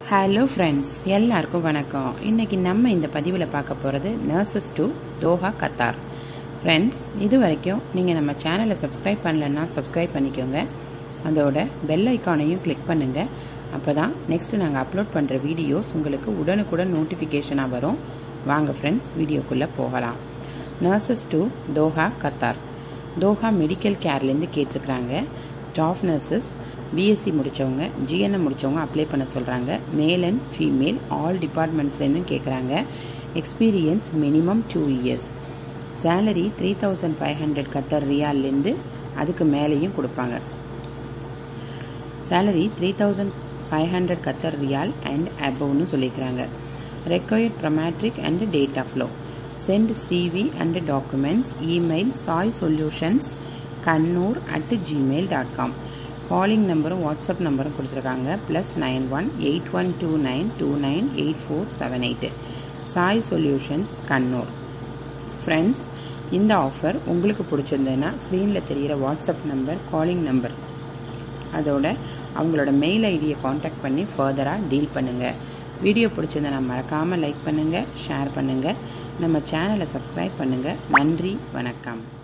hello friends எல்லாருக்கும் வணக்கம் இன்னைக்கு நம்ம இந்த பதிவில் பார்க்க போகிறது nurses to Doha Qatar friends இது வரைக்கும் நீங்கள் நம்ம சேனலை சப்ஸ்கிரைப் பண்ணலன்னா சப்ஸ்கிரைப் பண்ணிக்கோங்க அதோட பெல் ஐக்கானையும் கிளிக் பண்ணுங்கள் அப்போ தான் நெக்ஸ்ட்டு நாங்கள் அப்லோட் பண்ணுற வீடியோஸ் உங்களுக்கு உடனுக்குடன் நோட்டிஃபிகேஷனாக வரும் வாங்க ஃப்ரெண்ட்ஸ் வீடியோக்குள்ளே போகலாம் nurses to Doha Qatar Doha medical கேர்லேருந்து கேட்டிருக்கிறாங்க ஸ்டாஃப் நர்சஸ் பிஎஸ்சி முடித்தவங்க ஜிஎன்எம் முடித்தவங்க அப்ளை பண்ண சொல்கிறாங்க மேல் அண்ட் ஃபீமேல் ஆல் டிபார்ட்மெண்ட்ஸ்லேருந்தும் கேட்குறாங்க experience minimum two years salary three thousand five hundred Qatar ரியால்லேருந்து அதுக்கு மேலேயும் கொடுப்பாங்க salary three thousand five hundred Qatar riyal and அபவ்னு சொல்லியிருக்கிறாங்க required prometric and data flow send CV and documents email Sai solutions Kannur at Gmail dot com calling நம்பரும் WhatsApp நம்பரும் கொடுத்துருக்காங்க plus nine one eight one two nine two nine eight four seven eight Sai solutions Kannur friends இந்த offer உங்களுக்கு பிடிச்சிருந்ததுன்னா ஸ்க்ரீனில் தெரிகிற WhatsApp number calling number அதோட அவங்களோட மெயில் ஐடியை காண்டாக்ட் பண்ணி ஃபர்தராக டீல் பண்ணுங்கள் வீடியோ பிடிச்சிருந்தா மறக்காமல் லைக் பண்ணுங்கள் ஷேர் பண்ணுங்கள் நம்ம சேனலை சப்ஸ்கிரைப் பண்ணுங்கள் நன்றி வணக்கம்